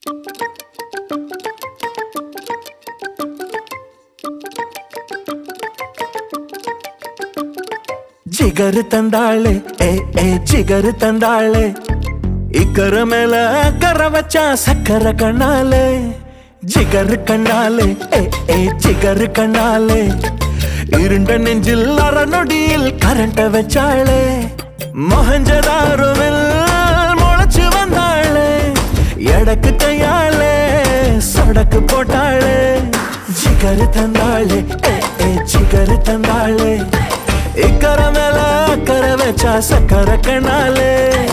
ಜಿಗರು ತಂದಾಳೆ ಏ ಏ ಜಿಗರು ತಂದಾಳೆ ಇಕ್ಕರ ಮೇಲ ಕರ ವಚ್ಚ ಸಕ್ಕರ ಕಣ್ಣಾಲೆ ಜಿಗರು கண்ணாலே ஏ ஏ ஜிகரு கண்ணாலே இருண்ட நெஞ்சில் அற நொடியில் கரண்ட வச்சாளே மொஹஞ்சதாருவில் முளைச்சு வந்தாளே எடக்கு கையாளே சொடக்கு போட்டாளே ஜிகரு தந்தாளே ஏ ஏ ஜிகரு தந்தாளே இக்கர மேல அக்கற வச்சா சக்கர கண்ணாலே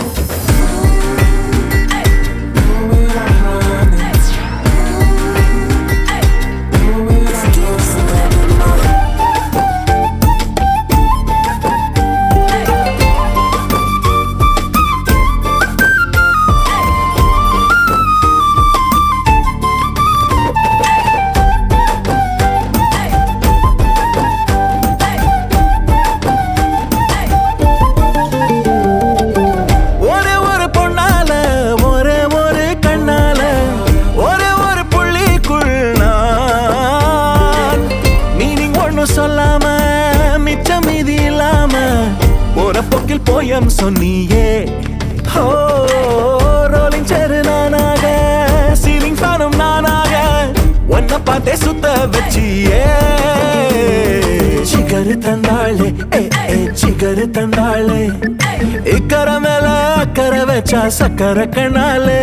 ஒரே ஒரு பொண்ணால ஒரே ஒரு கண்ணால ஒரே ஒரு புள்ளிக்குள் நான் மீனிங் ஒண்ணு சொல்லாம மிச்சம் மீதி இல்லாம ஒரு பொக்கில் போயம் சொன்னியே ஹோ ரோலிங் சேரு நானாக சீலிங் ஃபேனும் நானாக ஒன்ன பார்த்தே சுத்த வச்சியே சிகரு தந்தாளே ஏ ஏ சிகரு தந்தாளே இக்கர மேல அக்கற வச்சா சக்கர கண்ணாலே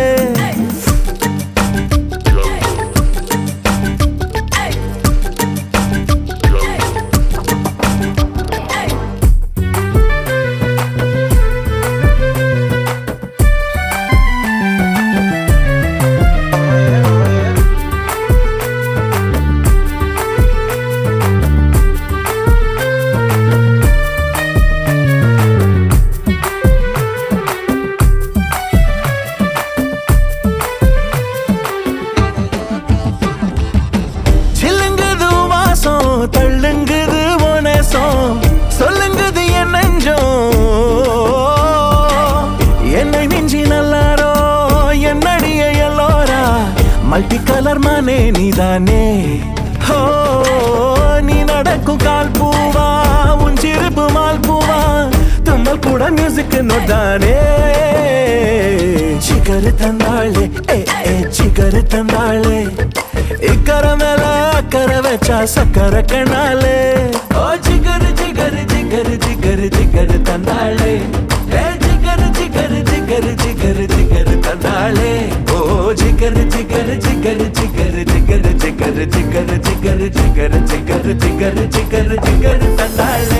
சில்லுங்குது வாசம் தள்ளுங்குது உனசம் சொல்லுங்குது என் நெஞ்சம் என்னை மிஞ்சி நல்லாரோ என்னடிய எல்லோரா மல்டி கலர் மானே நீதானே ஹோ நீ நடக்கும் கால் பூவா உன் சிரிப்பு மால் பூவா தும்மல் கூட மியூசிக் நோட்டானே சிகரு தந்தாளே ஏ ஏ சிகரு தந்தாளே இக்கர மேல அக்கற வச்சா சக்கர கண்ணாலே ஓ ஜிகரு ஜிகரு ஜிகரு ஜிகரு ஜிகரு தந்தாளே ஏ ஜிகரு ஜிகரு ஜிகரு ஜிகரு ஜிகரு தந்தாளே ஓ ஜிகரு ஜிகரு ஜிகரு ஜிகரு ஜிகரு ஜிகரு ஜிகரு ஜிகரு ஜிகரு ஜிகரு ஜிகரு ஜிகரு ஜிகரு தந்தாளே